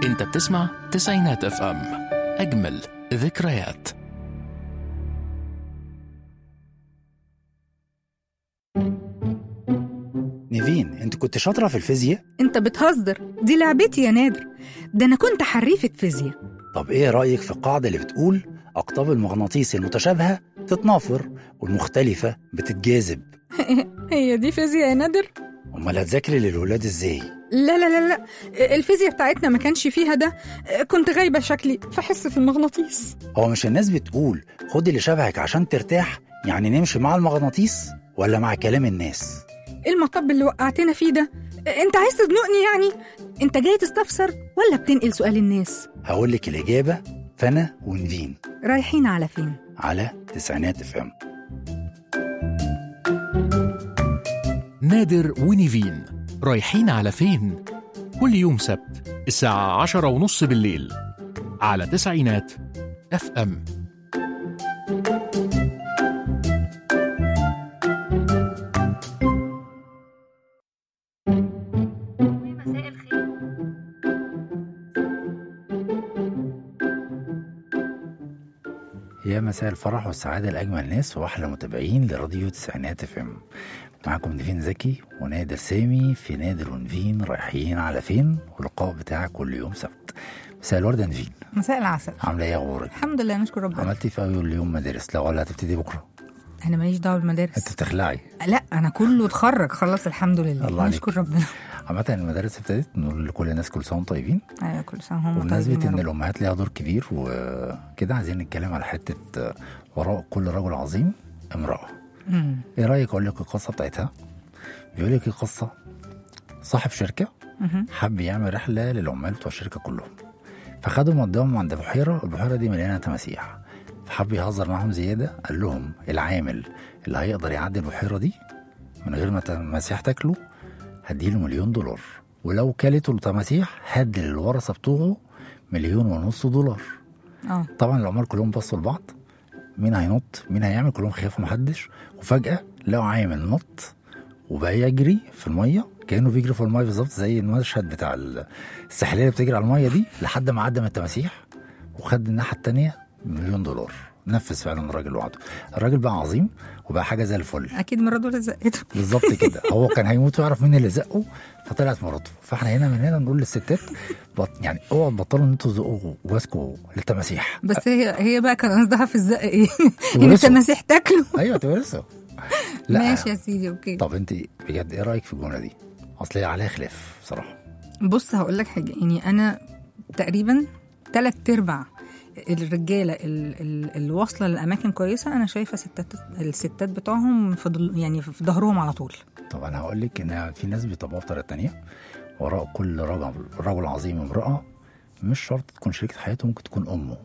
انت بتسمع تسعينات اف ام اجمل ذكريات نيفين انت كنت شاطرة في الفيزياء انت بتهزر دي لعبتي يا نادر ده انا كنت حريفة فيزياء طب ايه رأيك في القاعدة اللي بتقول أقطاب المغناطيس المتشابهة تتنافر والمختلفة بتتجاذب هي دي فيزياء يا نادر أمال هتذاكري للولاد ازاي لا لا لا لا الفيزياء بتاعتنا ما كانش فيها ده كنت غايبة شكلي في حصة المغناطيس هو مش الناس بتقول خدي اللي شبهك عشان ترتاح يعني نمشي مع المغناطيس ولا مع كلام الناس ايه المطب اللي وقعتنا فيه ده انت عايز تزنقني يعني انت جاي تستفسر ولا بتنقل سؤال الناس هقولك الإجابة فأنا ونفين رايحين على فين على تسعينات اف ام نادر ونيفين رايحين على فين؟ كل يوم سبت الساعة عشرة ونص بالليل على تسعينات اف ام يا مساء الفرح والسعادة لأجمل ناس وأحلى متابعين لراديو تسعينات اف ام معاكم نيفين زكي ونادر سامي في نادر ونفين رايحين على فين واللقاء بتاعك كل يوم سبت مساء الورد يا نفين مساء العسل عاملة ايه أخبارك؟ الحمد لله نشكر ربنا عملتي في أول يوم مدارس لا ولا هتبتدي بكرة؟ انا ماليش دعوه أنت بالمدارس بتخلعي لا انا كله اتخرج خلاص الحمد لله الله عليك. نشكر ربنا عامة المدارس ابتدت نقول لكل الناس كل سنة وانتم طيبين ايوه كل سنه هم طيبين وبمناسبة يا إن رب. الأمهات ليها دور كبير وكده عايزين نتكلم على حتة آه، وراء كل رجل عظيم امرأة مم. ايه رايك اقول لك القصه بتاعتها بيقول لك القصه صاحب شركه مهم. حب يعمل رحله للعمال بتوع الشركه كلهم فخدوا مودهم عند بحيره البحيره دي مليانه تماسيح فحب يهزر معاهم زياده قال لهم العامل اللي هيقدر يعدي البحيره دي من غير ما تماسيح تاكله هديله مليون دولار ولو كلته التماسيح هدي للورثه بتوعه مليون ونص دولار اه طبعا العمال كلهم بصوا لبعض مين هينط مين هيعمل كلهم خافوا محدش وفجأة لقوا عامل نط وبقى يجري في المية كأنه بيجري في المية بالظبط زي المشهد بتاع ال- الساحلية اللي بتجري على المية دي لحد ما عدى من التماسيح وخد الناحية التانية مليون دولار نفذ فعلا الراجل وعده الراجل بقى عظيم وبقى حاجة زي الفل اكيد مراته اللي زقته بالظبط كده هو كان هيموت ويعرف مين اللي زقه فطلعت مراته فاحنا هنا من هنا نقول للستات بط يعني اوعوا تبطلوا ان انتوا تزقوا واسكوا للتماسيح بس هي هي بقى كان قصدها في الزق ايه؟ ان تورثه. التماسيح تاكله ايوه تورثه ماشي يا سيدي اوكي طب انت بجد ايه رايك في الجمله دي؟ اصل هي عليها خلاف بصراحه بص هقول لك حاجه يعني انا تقريبا تلات ارباع الرجاله ال- ال- اللي واصله لاماكن كويسه انا شايفه ستات الستات بتوعهم في ضل- يعني في ظهرهم على طول طب انا هقول لك ان في ناس بيطبقوا بطريقه تانية وراء كل رجل رجل عظيم امراه مش شرط تكون شريكه حياته ممكن تكون امه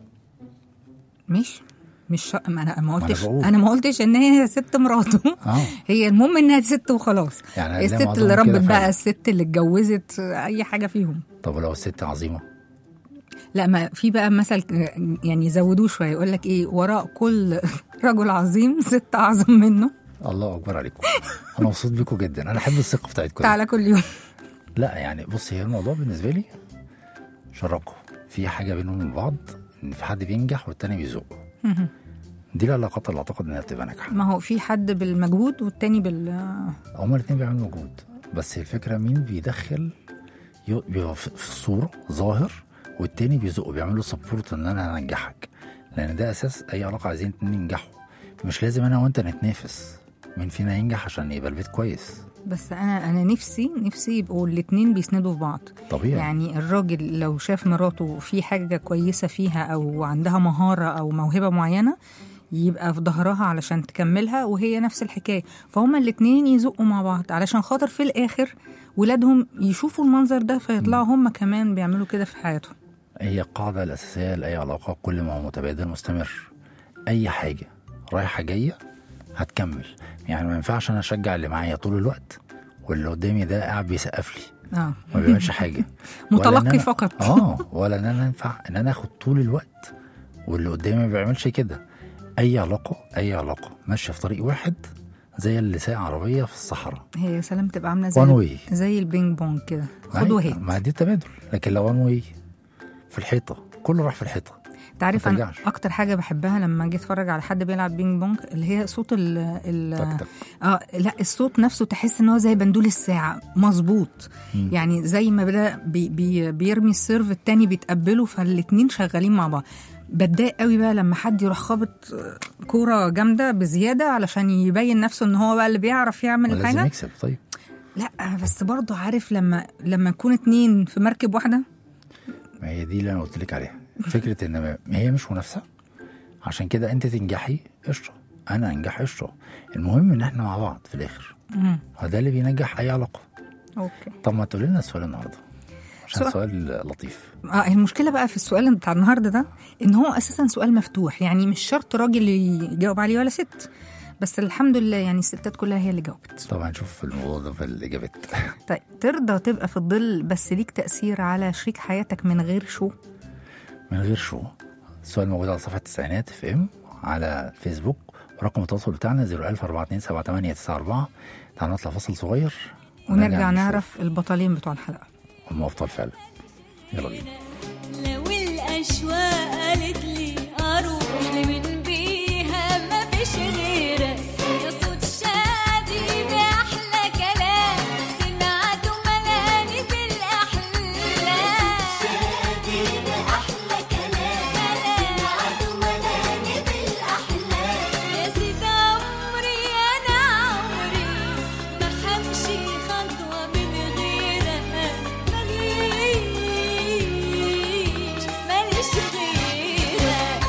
مش مش شا... ما انا ما أنا قلتش بقول. انا ما قلتش ان هي ست مراته اه هي المهم انها ست وخلاص يعني هتلاقي الست معظمهم اللي كده ربت بقى فعلا. الست اللي اتجوزت اي حاجه فيهم طب ولو الست عظيمه لا ما في بقى مثل يعني زودوه شويه يقول لك ايه وراء كل رجل عظيم ست اعظم منه الله اكبر عليكم انا مبسوط بيكم جدا انا احب الثقه بتاعتكم دي. تعالى كل يوم لا يعني بص هي الموضوع بالنسبه لي شراكه في حاجه بينهم من بعض ان في حد بينجح والتاني بيزقه دي العلاقات اللي اعتقد انها بتبقى ناجحه ما هو في حد بالمجهود والتاني بال هما الاثنين بيعملوا مجهود بس الفكره مين بيدخل يو- بيبقى في في الصوره ظاهر والتاني بيزقه بيعملوا سبورت ان انا هنجحك لان ده اساس اي علاقه عايزين اتنين ينجحوا مش لازم انا وانت نتنافس مين فينا ينجح عشان يبقى البيت كويس بس انا انا نفسي نفسي يبقوا الاتنين بيسندوا في بعض طبيعي يعني الراجل لو شاف مراته في حاجه كويسه فيها او عندها مهاره او موهبه معينه يبقى في ظهرها علشان تكملها وهي نفس الحكايه فهما الاتنين يزقوا مع بعض علشان خاطر في الاخر ولادهم يشوفوا المنظر ده فيطلعوا هما كمان بيعملوا كده في حياتهم هي القاعده الاساسيه لاي علاقه كل ما هو متبادل مستمر اي حاجه رايحه جايه هتكمل يعني ما ينفعش انا اشجع اللي معايا طول الوقت واللي قدامي ده قاعد بيسقف لي اه ما بيعملش حاجه ولا إن متلقي أنا- فقط اه ولا ان انا ينفع ان انا اخد طول الوقت واللي قدامي ما بيعملش كده اي علاقه اي علاقه ماشيه في طريق واحد زي اللي سايق عربيه في الصحراء هي يا سلام تبقى عامله زي وان واي زي البينج بونج كده خد وهات ما دي التبادل لكن لو وان واي في الحيطه كله راح في الحيطه انت عارف انا ترجعش. اكتر حاجه بحبها لما اجي اتفرج على حد بيلعب بينج بونج اللي هي صوت ال ال تك تك اه لا الصوت نفسه تحس ان هو زي بندول الساعه مظبوط مم. يعني زي ما بدا بي بي بيرمي السيرف التاني بيتقبلوا فالاتنين شغالين مع بعض بتضايق قوي بقى لما حد يروح خابط آه، كوره جامده بزياده علشان يبين نفسه ان هو بقى اللي بيعرف يعمل ولازم الحاجه يكسب طيب لا بس برضه عارف لما لما يكون اتنين في مركب واحده ما هي دي اللي انا قلت لك عليها فكره ان ما ما هي مش منافسه عشان كده انت تنجحي قشطه انا انجح قشطه المهم ان احنا مع بعض في الاخر مم. وده اللي بينجح اي علاقه اوكي طب ما تقولي لنا السؤال النهارده عشان سؤال. سؤال لطيف اه المشكله بقى في السؤال بتاع النهارده ده ان هو اساسا سؤال مفتوح يعني مش شرط راجل يجاوب عليه ولا ست بس الحمد لله يعني الستات كلها هي اللي جاوبت طبعا نشوف الموضوع ده في الاجابات طيب ترضى تبقى في الظل بس ليك تاثير على شريك حياتك من غير شو من غير شو السؤال موجود على صفحه التسعينات اف ام على فيسبوك ورقم التواصل بتاعنا 014278994 تعالوا نطلع فصل صغير ونرجع نشوف نعرف البطلين بتوع الحلقه هم افضل فعلا يلا بينا لو الأشواق قالت لي أروح لمن بيها ما فيش غيرك يا صوت شادي بأحلى كلام سمعته ملاني بالأحلام شادي بأحلى كلام سمعته ملاني بالأحلام يا سيد عمري أنا عمري ما حمشي خطوة من غيرك ماليش ماليش غيرك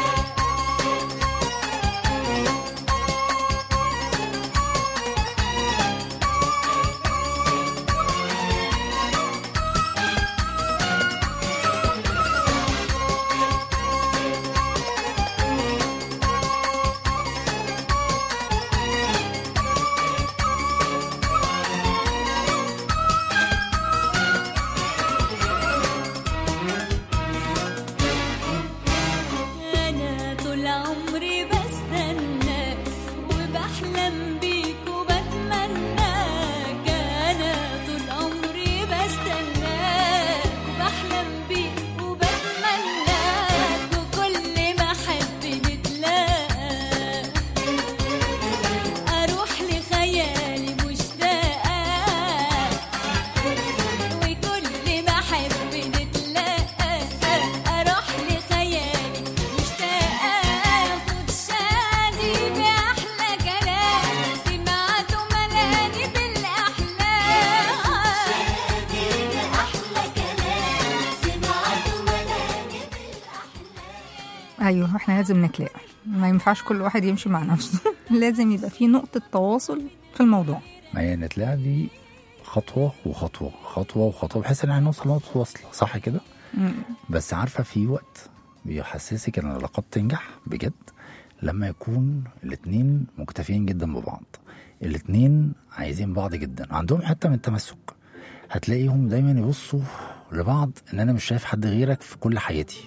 أنا طول عمري بستناك وبحلم بيك وبتمناك أنا طول عمري بستناك وبحلم بيك وبتمناك وكل ما أحب نتلاقى أروح لخيالي مشتاقة وكل ما احب نتلاقى اروح لخيالي مشتاقه صوت شادي باحلى كلام سمعته ملاني بالاحلام شادي باحلى كلام سمعته ملاني ايوه احنا لازم نتلاقى ما ينفعش كل واحد يمشي مع نفسه لازم يبقى في نقطه تواصل في الموضوع ما هي نتلاقى دي خطوه وخطوه خطوه وخطوه بحيث ان احنا نوصل لنقطه وصل صح كده مم. بس عارفه في وقت بيحسسك ان العلاقات تنجح بجد لما يكون الاتنين مكتفيين جدا ببعض الاتنين عايزين بعض جدا عندهم حتى من التمسك هتلاقيهم دايما يبصوا لبعض ان انا مش شايف حد غيرك في كل حياتي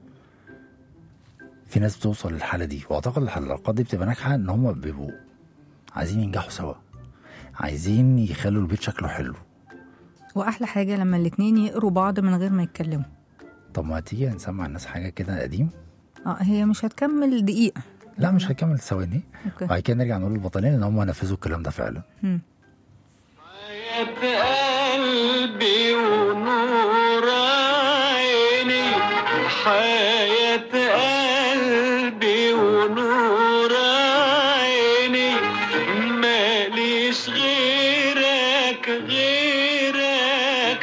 في ناس بتوصل للحاله دي واعتقد العلاقات دي بتبقى ناجحه ان هم بيبقوا عايزين ينجحوا سوا عايزين يخلوا البيت شكله حلو واحلى حاجه لما الاتنين يقروا بعض من غير ما يتكلموا طب ما تيجي نسمع الناس حاجه كده قديم اه هي مش هتكمل دقيقه لا مش هكمل ثواني اوكي بعد كده نرجع نقول للبطلين ان هم نفذوا الكلام ده فعلا مم. حياة قلبي ونور عيني حياة قلبي ونور عيني ماليش غيرك غيرك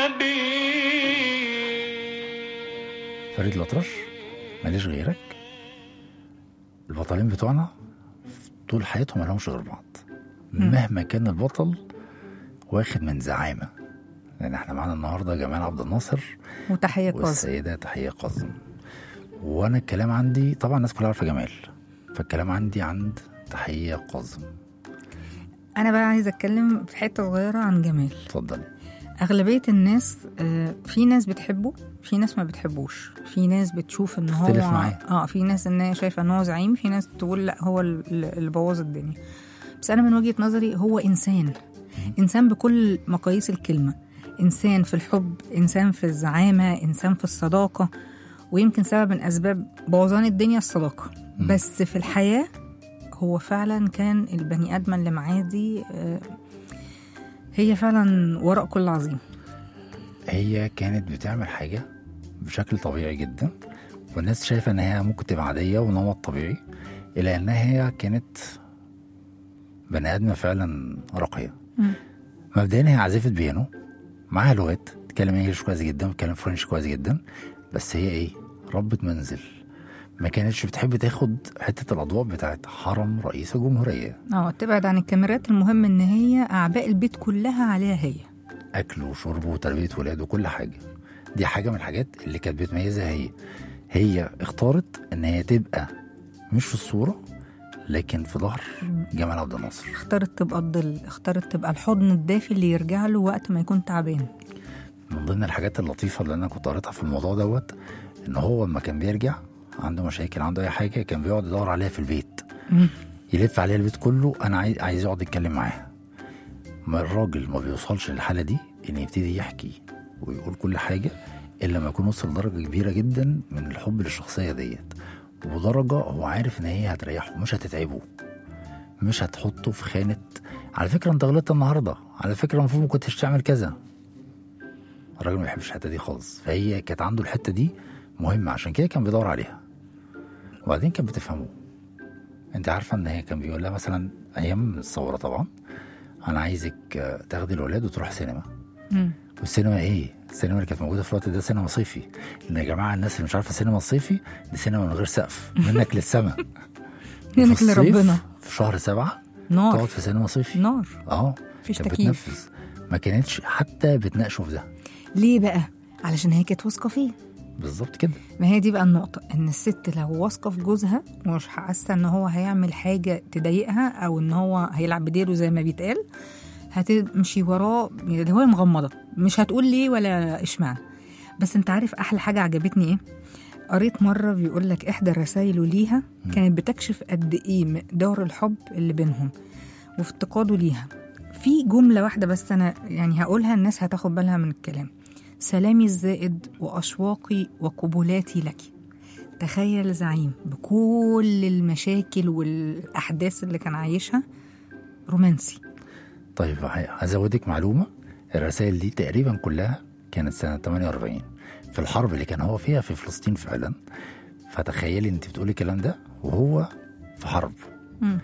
حبيبي فريد الأطرش ماليش غيرك البطلين بتوعنا في طول حياتهم مالهمش غير بعض مهما كان البطل واخد من زعامة لأن احنا معانا النهاردة جمال عبد الناصر وتحيه قاسم والسيدة تحية قاسم وأنا الكلام عندي طبعا الناس كلها عارفة جمال فالكلام عندي عند تحية قاسم انا بقى عايزه اتكلم في حته صغيره عن جمال اتفضل اغلبيه الناس آه، في ناس بتحبه في ناس ما بتحبوش في ناس بتشوف ان هو تختلف معاه. اه في ناس ان هي شايفه ان هو زعيم في ناس تقول لا هو ال- اللي بوظ الدنيا بس انا من وجهه نظري هو انسان انسان بكل مقاييس الكلمه إنسان في الحب إنسان في الزعامة إنسان في الصداقة ويمكن سبب من أسباب بوظان الدنيا الصداقة بس في الحياة هو فعلا كان البني آدم اللي معاه دي آه، هي فعلا وراء كل عظيم هي كانت بتعمل حاجة بشكل طبيعي جدا والناس شايفة ان هي ممكن تبقى عادية ونمط طبيعي إلا انها هي كانت بني آدمة فعلا راقية مم. مبدئيا هي عازفة بيانو معاها لغات تتكلم انجلش كويس جدا بتتكلم فرنش كويس جدا بس هي ايه ربة منزل ما كانتش بتحب تاخد حتة الأضواء بتاعت حرم رئيس الجمهورية اه تبعد عن الكاميرات المهم ان هي اعباء البيت كلها عليها هي اكل وشرب وتربيه ولاد وكل حاجه دي حاجه من الحاجات اللي كانت بتميزها هي هي اختارت ان هي تبقى مش في الصوره لكن في ظهر جمال عبد الناصر اختارت تبقى الظل اختارت تبقى الحضن الدافي اللي يرجع له وقت ما يكون تعبان من ضمن الحاجات اللطيفه اللي انا كنت قريتها في الموضوع دوت ان هو لما كان بيرجع عنده مشاكل عنده اي حاجه كان بيقعد يدور عليها في البيت مم. يلف عليها البيت كله انا عايز عايز يقعد يتكلم معاها ما الراجل ما بيوصلش للحاله دي ان يبتدي يحكي ويقول كل حاجه الا لما يكون وصل لدرجه كبيره جدا من الحب للشخصيه ديت ودرجه هو عارف ان هي هتريحه مش هتتعبه مش هتحطه في خانه على فكره انت غلطت النهارده على فكره المفروض ما كنتش تعمل كذا الراجل ما بيحبش الحته دي خالص فهي كانت عنده الحته دي مهمه عشان كده كان بيدور عليها وبعدين كانت بتفهمه انت عارفه ان هي كان بيقول لها مثلا ايام الثوره طبعا انا عايزك آه، تاخدي الولاد وتروح سينما مم. والسينما ايه؟ السينما اللي كانت موجوده في الوقت ده سينما صيفي لان يا جماعه الناس اللي مش عارفه السينما الصيفي دي سينما من غير سقف منك للسما منك في الصيف، لربنا في شهر سبعة نار تقعد في سينما صيفي نار اه مفيش كانت تكييف. بتنفذ ما كانتش حتى بتناقشوا في ده ليه بقى علشان هي كانت واثقه فيه بالظبط كده ما هي دي بقى النقطة إن الست لو واثقة في جوزها ومش حاسة إن هو هيعمل حاجة تضايقها أو إن هو هيلعب بديله زي ما بيتقال هتمشي وراه اللي هو مغمضة مش هتقول ليه ولا اشمعنى بس أنت عارف أحلى حاجة عجبتني إيه؟ قريت مرة بيقول لك إحدى الرسائل ليها كانت بتكشف قد إيه مقدار الحب اللي بينهم وافتقاده ليها في جملة واحدة بس أنا يعني هقولها الناس هتاخد بالها من الكلام سلامي الزائد وأشواقي وقبلاتي لك تخيل زعيم بكل المشاكل والأحداث اللي كان عايشها رومانسي طيب هزودك معلومه الرسائل دي تقريبا كلها كانت سنه 48 في الحرب اللي كان هو فيها في فلسطين فعلا فتخيلي انت بتقولي الكلام ده وهو في حرب مم.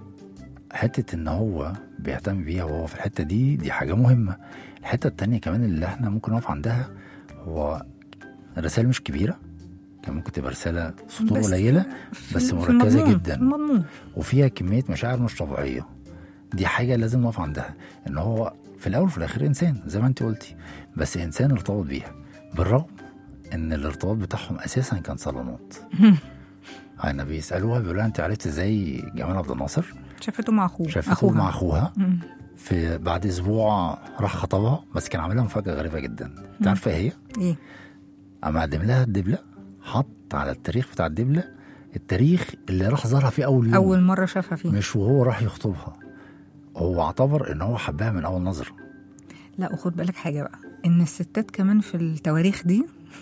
حتة ان هو بيهتم بيها وهو في الحتة دي دي حاجة مهمة الحتة التانية كمان اللي احنا ممكن نقف عندها هو الرسائل مش كبيرة كان ممكن تبقى رسالة سطور بس قليلة في- بس في مركزة المضمون- جدا. في المضمون وفيها كمية مشاعر مش طبيعية دي حاجة لازم نقف عندها ان هو في الاول وفي الاخر انسان زي ما انت قلتي بس انسان ارتبط بيها بالرغم ان الارتباط بتاعهم اساسا كان صالونات انا بيسالوها بيقولوا لها انت عرفت ازاي جمال عبد الناصر شافته مع أخوه شافته أخوها. مع اخوها مم. في بعد اسبوع راح خطبها بس كان عاملها مفاجاه غريبه جدا انت عارفه ايه هي؟ إيه اما قدم لها الدبله حط على التاريخ بتاع الدبله التاريخ اللي راح زارها فيه اول يوم أول مرة شافها فيه مش وهو راح يخطبها هو اعتبر ان هو حبها من اول نظره لا وخد بالك حاجة بقى إن الستات كمان في التواريخ دي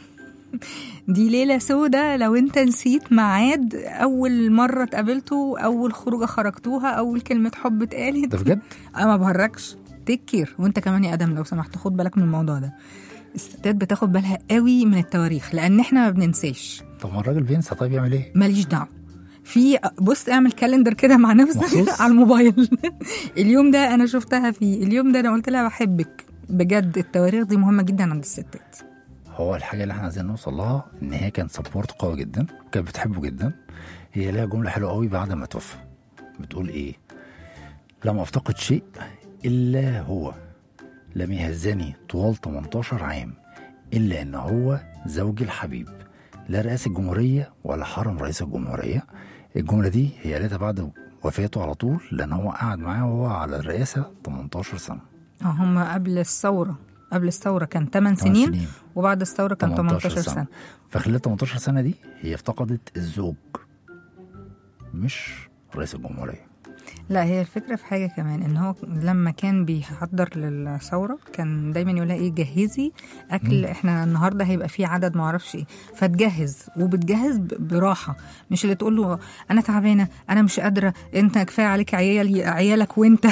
دي ليلة سودة لو انت نسيت ميعاد أول مرة اتقابلتوا أول خروجة خرجتوها أول كلمة حب اتقالت ده بجد أنا ما بهرجش تكير وانت كمان يا ادم لو سمحت خد بالك من الموضوع ده الستات بتاخد بالها قوي من التواريخ لان احنا ما بننساش طب ما الراجل بينسى طيب يعمل ايه؟ ماليش دعوه في بص اعمل كالندر كده مع نفسك مخصوص؟ على الموبايل اليوم ده انا شفتها فيه اليوم ده انا قلت لها بحبك بجد التواريخ دي مهمه جدا عند الستات هو الحاجه اللي احنا عايزين نوصل لها ان هي كانت سبورت قوي جدا كانت بتحبه جدا هي ليها جمله حلوه قوي بعد ما توفى بتقول ايه؟ لم افتقد شيء الا هو لم يهزني طوال 18 عام الا ان هو زوجي الحبيب لا رئاسة الجمهورية ولا حرم رئيس الجمهورية الجملة دي هي قالتها بعد وفاته على طول لأن هو قعد معاه وهو على الرئاسة 18 سنة اه هم قبل الثوره قبل الثوره كان 8 ثمان سنين, سنين. وبعد الثوره كان 18 سنه فخلال 18 سنة دي هي افتقدت الزوج مش رئيس الجمهورية لا هي الفكرة في حاجة كمان ان هو لما كان بيحضر للثورة كان دايما يقولها ايه جهزي اكل احنا النهاردة هيبقى فيه عدد معرفش ايه فتجهز وبتجهز ب- براحة مش اللي تقول له انا تعبانة انا مش قادرة انت كفاية عليك عيال عيالك وانت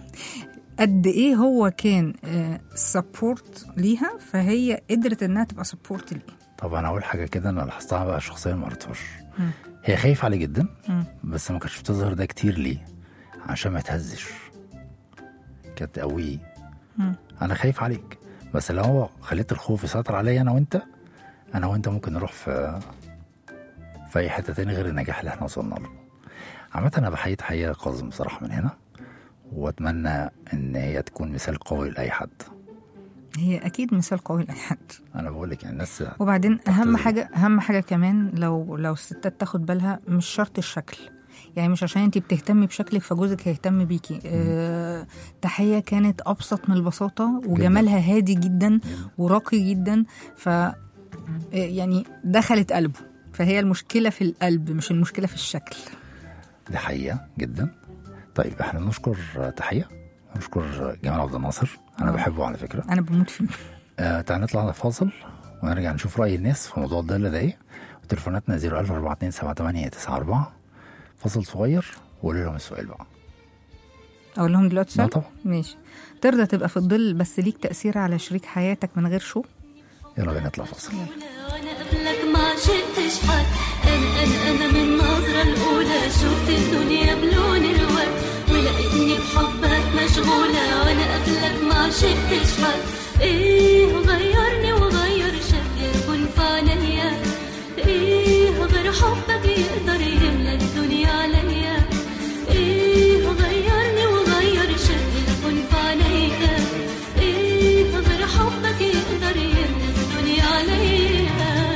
قد ايه هو كان سبورت ليها فهي قدرت انها تبقى سبورت ليه طبعا اول حاجه كده انا لاحظتها بقى شخصيا ما قريتهاش هي خايفه عليه جدا مم. بس ما كانتش بتظهر ده كتير ليه عشان ما يتهزش كانت تقويه مم. انا خايف عليك بس لو هو خليت الخوف يسيطر عليا انا وانت انا وانت ممكن نروح في في اي حته تاني غير النجاح اللي احنا وصلنا له عامة انا بحيي تحية قاسم بصراحة من هنا واتمنى ان هي تكون مثال قوي لاي حد هي اكيد مثال قوي لاي حد انا بقول لك يعني الناس وبعدين اهم تحترم. حاجه اهم حاجه كمان لو لو الستات تاخد بالها مش شرط الشكل يعني مش عشان انت بتهتمي بشكلك فجوزك هيهتم بيكي أه تحيه كانت ابسط من البساطه وجمالها هادي جدا وراقي جدا ف آه، يعني دخلت قلبه فهي المشكله في القلب مش المشكله في الشكل دي حقيقة جدا طيب احنا نشكر تحية نشكر جمال عبد الناصر انا آه. بحبه على فكرة انا بموت فيه آه تعال نطلع على فاصل ونرجع نشوف رأي الناس في موضوع الضالة ده ايه وتليفوناتنا 014278894 فاصل صغير وقولوا لهم السؤال بقى اقول لهم دلوقتي لا سؤال طبعا ماشي ترضى تبقى في الظل بس ليك تاثير على شريك حياتك من غير شو يلا بينا نطلع فاصل وانا قبلك ما عشقتش حد انا انا انا من النظرة الاولى شفت الدنيا بلون الورد ولقيتني بحبك مشغولة وانا قبلك ما عشقتش حد ايه غيرني وغير شكلي كن في عينيا ايه غير حبك يقدر يملى الدنيا عليا ايه غيرني وغير شكلي كن في عينيا ايه غير حبك يقدر يملى الدنيا عليا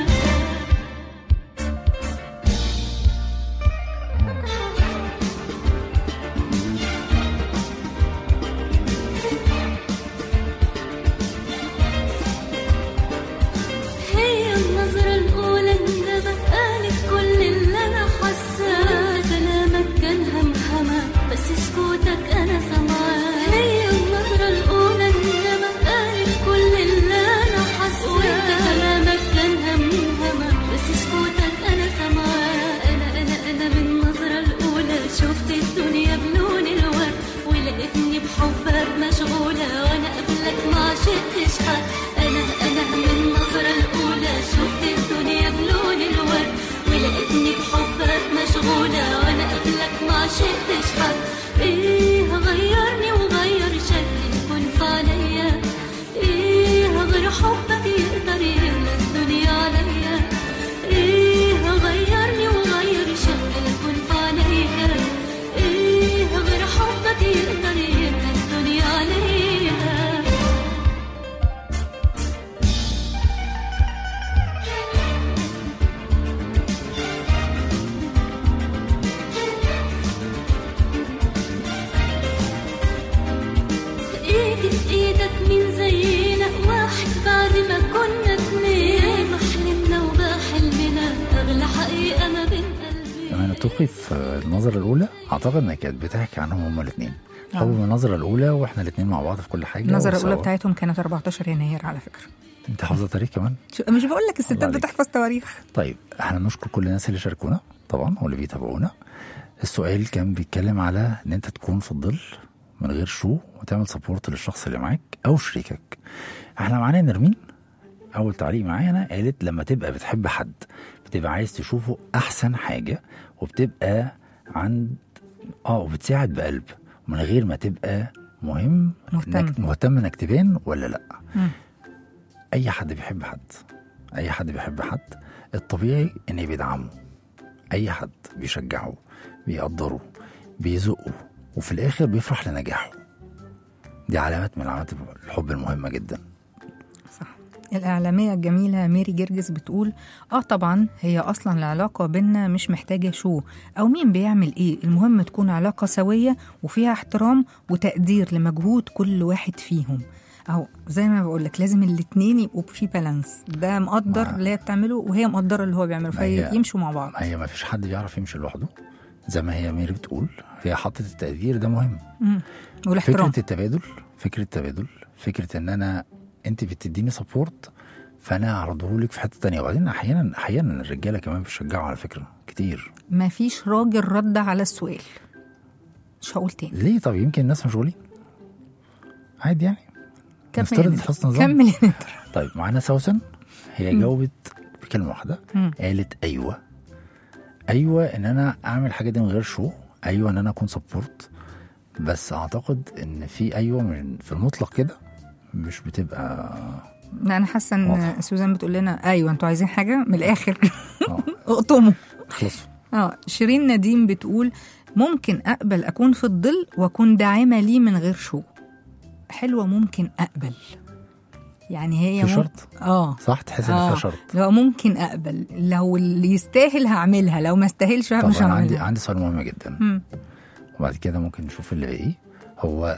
هي النظرة الأولى اندبت قالت كل اللي أنا حاساه كلامك كان همهمة بس سكوتك أنا سامعاه هي النظرة الأولى اندبت قالت كل اللي أنا حاساه وأنت كلامك كان همهمة بس سكوتك أنا سامعاه أنا أنا أنا من النظرة الأولى شفت الدنيا بلون الورد ولقيتني بحبك مشغولة وأنا قبلك ما عشقتش حد أنا أنا من النظرة الأولى شفت الدنيا بلون الورد ولقيتني بحبك مشغولة وأنا قبلك ما عشقتش حد إيه غيرني وغير شكلي كن في عليا إيه غير حبك يقدر يملى الدنيا عليا إيه غيرني وغير شكلي كن في عليا إيه غير حبك يقدر يملى الدنيا عليا ايدي في ايدك مين زينا واحد بعد ما كنا اتنين محلمنا وبقى حلمنا اغلى حقيقة ما بين قلبي لما نلتقي في النظرة الأولى أعتقد إنها كانت بتحكي عنهم هما الاتنين آه. حب من النظرة الأولى وإحنا الاتنين مع بعض في كل حاجة النظره وسوا. الاولى بتاعتهم كانت 14 يناير على فكره أنت حافظة تاريخ كمان؟ شو- مش بقول لك الله الستات عليك. بتحفظ تواريخ طيب احنا نشكر كل الناس اللي شاركونا طبعا واللي بيتابعونا السؤال كان بيتكلم على ان انت تكون في الظل من غير شو وتعمل سبورت للشخص اللي معاك او شريكك احنا معانا نرمين اول تعليق معانا قالت لما تبقى بتحب حد بتبقى عايز تشوفه احسن حاجه وبتبقى عند اه وبتساعد بقلب من غير ما تبقى مهم مهتم. انك مهتم انك تبان ولا لا مم. اي حد بيحب حد اي حد بيحب حد الطبيعي ان بيدعمه اي حد بيشجعه بيقدره بيزقه وفي الاخر بيفرح لنجاحه دي علامات من علامات الحب المهمه جدا صح الإعلامية الجميلة ميري جرجس بتقول آه طبعا هي أصلا العلاقة بينا مش محتاجة شو أو مين بيعمل إيه المهم تكون علاقة سوية وفيها احترام وتقدير لمجهود كل واحد فيهم أهو زي ما بقول لك لازم الاتنين يبقوا في بالانس ده مقدر مع- اللي هي بتعمله وهي مقدرة اللي هو بيعمله ما هي- فيمشوا مع بعض ما هي ما فيش حد بيعرف يمشي لوحده زي ما هي ميري بتقول هي حطت التقدير ده مهم مم. والاحترام فكره التبادل فكره التبادل فكره ان انا انت بتديني سبورت فانا اعرضه لك في حته تانية وبعدين احيانا احيانا الرجاله كمان بيشجعوا على فكره كتير ما فيش راجل رد على السؤال مش هقول تاني ليه طب يمكن الناس مشغولين عادي يعني كمل نفترض يا نادر. حسن نظام. كمل يا نادر. طيب معانا سوسن هي جاوبت بكلمه واحده مم. قالت ايوه ايوه ان انا اعمل الحاجه دي من غير شو ايوه ان انا اكون سبورت بس اعتقد ان في ايوه من في المطلق كده مش بتبقى لا انا حاسه ان واضح. سوزان بتقول لنا ايوه انتوا عايزين حاجه من الاخر اه اقطموا خلصوا اه شيرين نديم بتقول ممكن اقبل اكون في الظل واكون داعمه ليه من غير شو حلوه ممكن اقبل يعني هي في مم- شرط اه صح تحس ان اه فيها شرط لو ممكن اقبل لو اللي يستاهل هعملها لو ما استاهلش طب مش انا عندي هعملها عندي سؤال مهم جدا مم. وبعد كده ممكن نشوف اللي باقي هو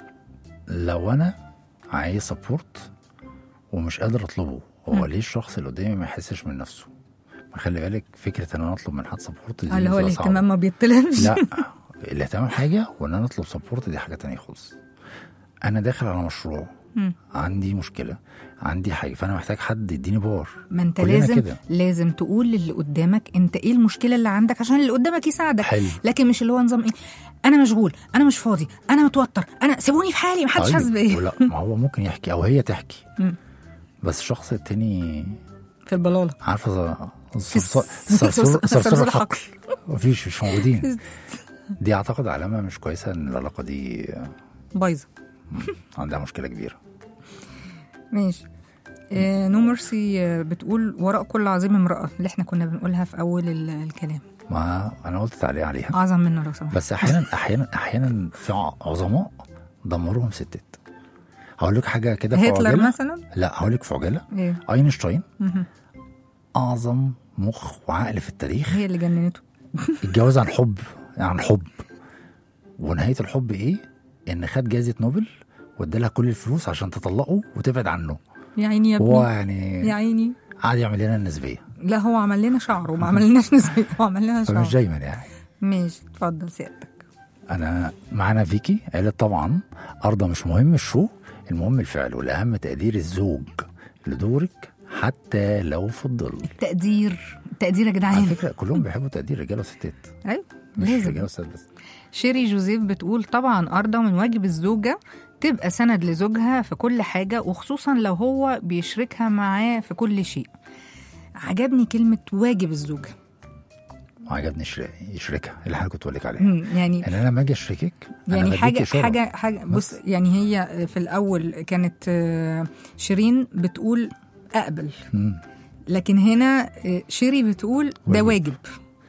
لو انا عايز سبورت ومش قادر اطلبه هو مم. ليه الشخص اللي قدامي ما يحسش من نفسه ما خلي بالك فكره ان انا اطلب من حد سبورت دي آه، اللي هو بتبقى صعبة. الاهتمام ما بيطلبش لا الاهتمام حاجه وان انا اطلب سبورت دي حاجه تانية خالص انا داخل على مشروع مم. عندي مشكله عندي حاجه فانا محتاج حد يديني باور ما انت كلنا لازم كده. لازم تقول للي قدامك انت ايه المشكله اللي عندك عشان اللي قدامك يساعدك حلو لكن مش اللي هو نظام ايه انا مشغول انا مش فاضي انا متوتر انا سيبوني في حالي محدش حاسس بيا ولا ما هو ممكن يحكي او هي تحكي مم. بس الشخص التاني في البلاله عارفه في صرصور الس- صرصور صرصور صرصور الحقل. الحقل مفيش مش موجودين دي اعتقد علامه مش كويسه ان العلاقه دي بايظه عندها مشكله كبيره ماشي آه نو ميرسي آه، بتقول وراء كل عظيم امرأة اللي احنا كنا بنقولها في أول ال- الكلام ما انا قلت تعليق عليها أعظم منه لو سمحت بس احيانا احيانا احيانا في ع- عظماء دمروهم ستات هقول لك حاجه كده في هتلر عجاله مثلا لا هقول لك في عجاله ايه اينشتاين مهم. اعظم مخ وعقل في التاريخ هي اللي جننته اتجوز عن حب عن حب ونهايه الحب ايه ان خد جائزه نوبل وادالها كل الفلوس عشان تطلقه وتبعد عنه يا عيني يا هو ابني يعني يا عيني قعد يعمل لنا النسبيه لا هو عمل لنا شعره وما عملناش نسبة هو عمل لنا فمش شعر دايما يعني ماشي اتفضل سيادتك انا معانا فيكي قالت طبعا ارضى مش مهم الشو المهم الفعل والاهم تقدير الزوج لدورك حتى لو في الظل التقدير التقدير يا على جدعان فكره كلهم بيحبوا تقدير رجاله وستات ايوه مش لازم رجاله وستات بس شيري جوزيف بتقول طبعا أرضى من واجب الزوجة تبقى سند لزوجها في كل حاجة وخصوصا لو هو بيشركها معاه في كل شيء عجبني كلمة واجب الزوجة وعجبني يشرك- يشركها اللي انا كنت بقول لك عليها مم، يعني ان انا لما اجي اشركك أنا يعني بديكي حاجة إشارة. حاجة حاجة بص بس. يعني هي في الأول كانت آه، شيرين بتقول أقبل مم. لكن هنا آه، شيري بتقول ده واجب. واجب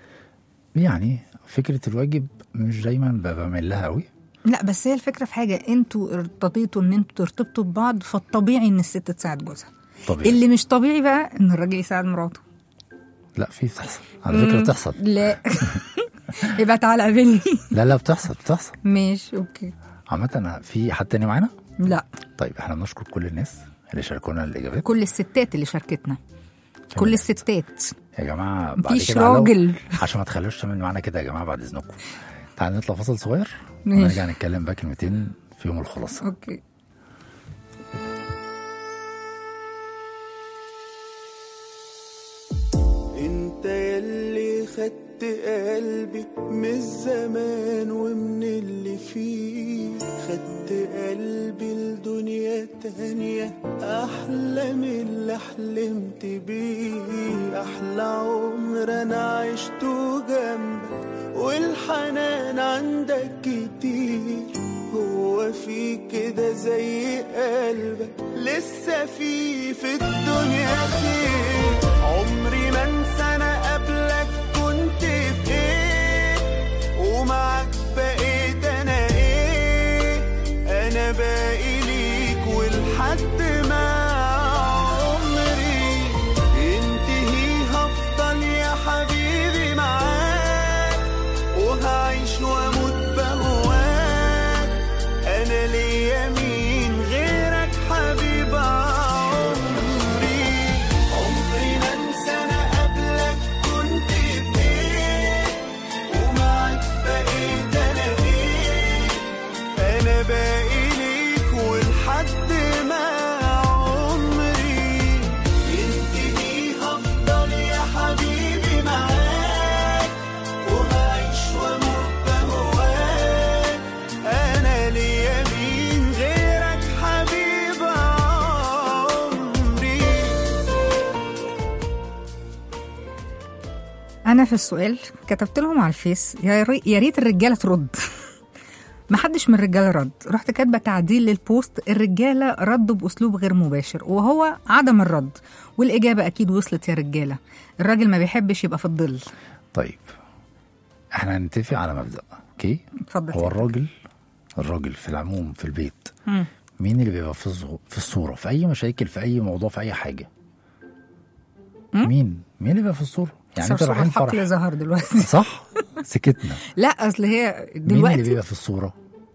يعني فكره الواجب مش دايما ب- بعمل لها قوي لا بس هي الفكرة في حاجة انتوا ارتضيتوا ان انتوا ترتبطوا ببعض فالطبيعي ان الست تساعد جوزها طبيعي اللي مش طبيعي بقى ان الراجل يساعد مراته لا في بتحصل على فكره مم. بتحصل لا يبقى تعالى قابلني لا لا بتحصل بتحصل ماشي اوكي عامة أنا في حد تاني معانا؟ لا طيب احنا بنشكر كل الناس اللي شاركونا الإجابات كل الستات اللي شاركتنا كل كمان. الستات يا جماعة بعد مفيش كده علو- راجل عشان ما تخلوش تعمل معانا كده يا جماعة بعد إذنكم تعالوا نطلع فاصل صغير ماشي. ونرجع نتكلم بقى كلمتين في يوم الخلاصة اوكي انت يلي خدت قلبي من الزمان ومن اللي فيه خدت قلبي لدنيا تانية احلى من اللي حلمت بيه احلى عمر انا عشته جنبك والحنان عندك كتير هو في كده زي قلبك لسه في في الدنيا خير عمري ما انسى انا قبلك كنت في ايه ومعاك بقيت انا ايه انا باقي ليك ولحد ما عمري ينتهي هفضل يا حبيبي معاك وهعيش واموت بهواك انا ليا مين غيرك حبيب عمري عمري ما انسى انا قبلك كنت في ايه ومعاك انا في السؤال كتبت لهم على الفيس يا ري- يا ريت الرجاله ترد ما حدش من الرجاله رد رحت كاتبه تعديل للبوست الرجاله ردوا باسلوب غير مباشر وهو عدم الرد والاجابه اكيد وصلت يا رجاله الراجل ما بيحبش يبقى في الظل طيب احنا هنتفق على مبدا اوكي اتفضل هو يا الراجل الراجل في العموم في البيت مم. مين اللي بيبقى في الصو- في الصوره في اي مشاكل في اي موضوع في اي حاجه مم؟ مين مين اللي بيبقى في الصوره يعني انت صرصور رايحين الحقل فرح ظهر دلوقتي صح سكتنا لا اصل هي مين اللي دلوقتي بيبقى في الصوره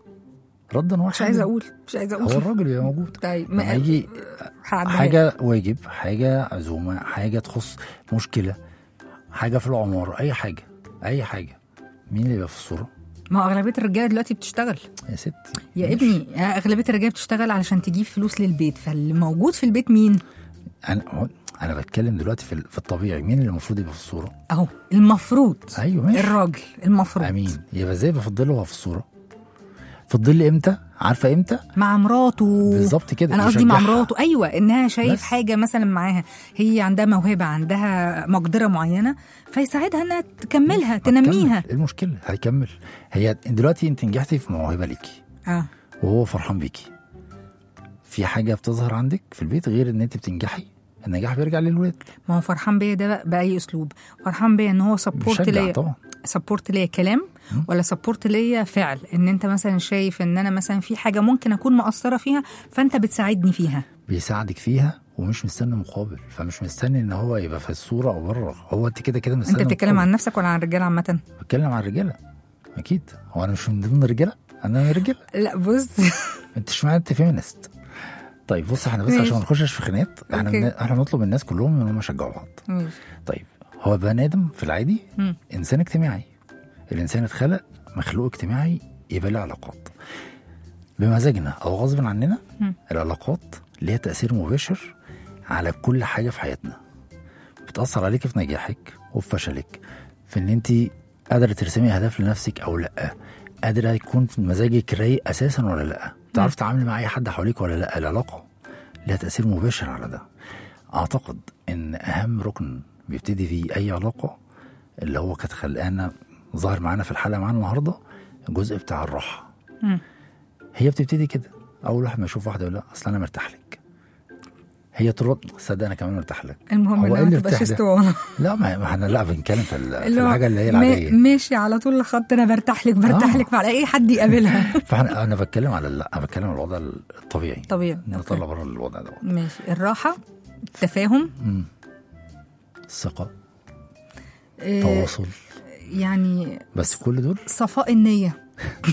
ردا واحدا مش عايزه اقول مش عايزه هو اقول الراجل بيبقى موجود طيب لما ما يجي هعديها. حاجه واجب حاجه عزومه حاجه تخص مشكله حاجه في العماره اي حاجه اي حاجه مين اللي بيبقى في الصوره ما هو اغلبيه الرجاله دلوقتي بتشتغل يا ست يا ماشي. ابني اغلبيه الرجاله بتشتغل علشان تجيب فلوس للبيت فاللي موجود في البيت مين انا هو- انا بتكلم دلوقتي في, ال- في الطبيعي مين اللي المفروض يبقى في الصوره اهو المفروض ايوه ماشي الراجل المفروض امين يبقى ازاي يبقى في الظل وهو في الصوره في الظل امتى عارفه امتى مع مراته بالظبط كده انا قصدي مع يشجعها. مراته ايوه انها شايف بس. حاجه مثلا معاها هي عندها موهبه عندها مقدره معينه فيساعدها انها تكملها تنميها هتكمل. ايه المشكله هيكمل هي دلوقتي انت نجحتي في موهبه ليكي اه وهو فرحان بيكي في حاجه بتظهر عندك في البيت غير ان انت بتنجحي النجاح بيرجع للولاد ما هو فرحان بيا ده بقى باي اسلوب فرحان بيا ان هو سبورت بيشجع ليا طبعا سبورت ليا كلام ولا سبورت ليا فعل ان انت مثلا شايف ان انا مثلا في حاجه ممكن اكون مقصره فيها فانت بتساعدني فيها بيساعدك فيها ومش مستني مقابل فمش مستني ان هو يبقى في الصوره او بره هو انت كده كده مستني انت بتتكلم مقابل. عن نفسك ولا عن الرجاله عامه بتكلم عن الرجاله اكيد هو انا مش من ضمن الرجاله انا من الرجاله لا بص انت اشمعنى انت فيمينست طيب بص احنا بس ماشي. عشان ما نخشش في خناقات احنا اوكي. بن... احنا بنطلب من الناس كلهم ان هم يشجعوا بعض ماشي طيب هو بني ادم في العادي مم. انسان اجتماعي الانسان اتخلق مخلوق اجتماعي يبقى له علاقات بمزاجنا او غصب عننا مم. العلاقات ليها تاثير مباشر على كل حاجه في حياتنا بتاثر عليك في نجاحك وفي فشلك في ان انت قادره ترسمي اهداف لنفسك او لا قادره يكون في مزاجك رايق اساسا ولا لا تعرف تتعاملي مع اي حد حواليك ولا لا العلاقه لها تاثير مباشر على ده اعتقد ان اهم ركن بيبتدي فيه اي علاقه اللي هو كانت خلقانا ظاهر معانا في الحلقه معانا النهارده الجزء بتاع الراحه مم. هي بتبتدي كده اول واحد ما يشوف واحده يقول لا اصل انا مرتاح لك هي ترد صدق انا كمان مرتاح لك المهم هو انها إيه ما اللي تبقاش ارتاح ده؟ اسطوانه لا ما ما احنا لا بنتكلم في, ال- في اللي هو الحاجه اللي هي ما- العاديه ماشي على طول الخط انا برتاح لك برتاح آه. لك على اي حد يقابلها فاحنا انا بتكلم على لا انا بتكلم على الوضع الطبيعي طبيعي نطلع أوكي. بره الوضع ده ماشي الراحه التفاهم مم. الثقه آه، تواصل يعني بس كل دول صفاء النيه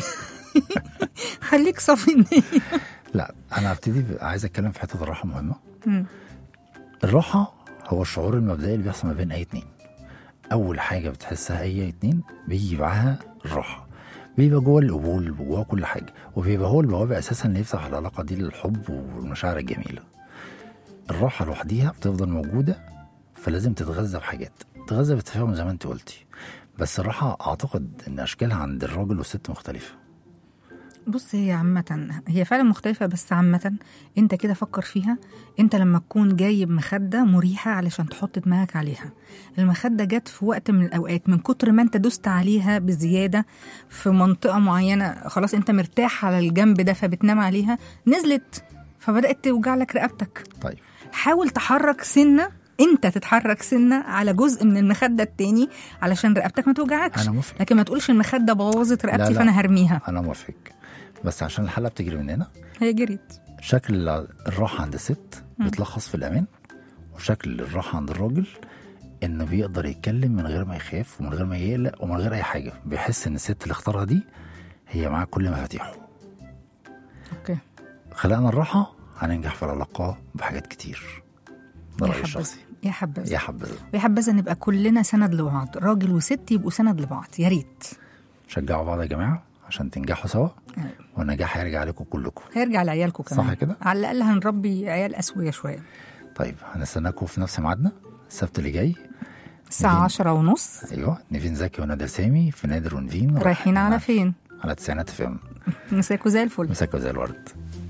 خليك صافي النيه لا انا هبتدي ب- عايز اتكلم في حته الراحه مهمه مم. الراحه هو الشعور المبدئي اللي بيحصل ما بين اي اتنين اول حاجه بتحسها اي اتنين بيجي معاها الراحه بيبقى جوه القبول جوه كل حاجه وبيبقى هو البوابه اساسا اللي يفتح العلاقه دي للحب والمشاعر الجميله الراحه لوحديها بتفضل موجوده فلازم تتغذى بحاجات تتغذى بالتفاهم زي ما انت قلتي بس الراحه اعتقد ان اشكالها عند الراجل والست مختلفه بص هي عامة هي فعلا مختلفة بس عامة انت كده فكر فيها انت لما تكون جايب مخدة مريحة علشان تحط دماغك عليها المخدة جت في وقت من الأوقات من كتر ما انت دست عليها بزيادة في منطقة معينة خلاص انت مرتاح على الجنب ده فبتنام عليها نزلت فبدأت توجع لك رقبتك طيب حاول تحرك سنة انت تتحرك سنة على جزء من المخدة التاني علشان رقبتك ما توجعكش انا موافق لكن ما تقولش المخدة بوظت رقبتي لا. فانا هرميها انا موافق بس عشان الحلقه بتجري مننا هي جريت شكل الراحة عند الست بيتلخص في الأمان وشكل الراحة عند الراجل إنه بيقدر يتكلم من غير ما يخاف ومن غير ما يقلق ومن غير أي حاجة بيحس إن الست اللي اختارها دي هي معاه كل مفاتيحه اوكي خلقنا الراحة هننجح في العلاقة بحاجات كتير ده يا رأيي حبذا الشخصي يا حبذا يا حبذا ويا حبذا نبقى كلنا سند لبعض راجل وست يبقوا سند لبعض يا ريت شجعوا بعض يا جماعة عشان تنجحوا سوا أيوة. والنجاح هيرجع عليكم كلكم هيرجع لعيالكم كمان صح كده؟ على الاقل هنربي عيال اسويه شويه طيب هنستناكم في نفس ميعادنا السبت اللي جاي الساعه نيفين. عشرة ونص ايوه نيفين زكي ونادر سامي في نادر ونفين رايحين على فين على تسعينات فيلم مساكوا زي الفل مساكوا زي الورد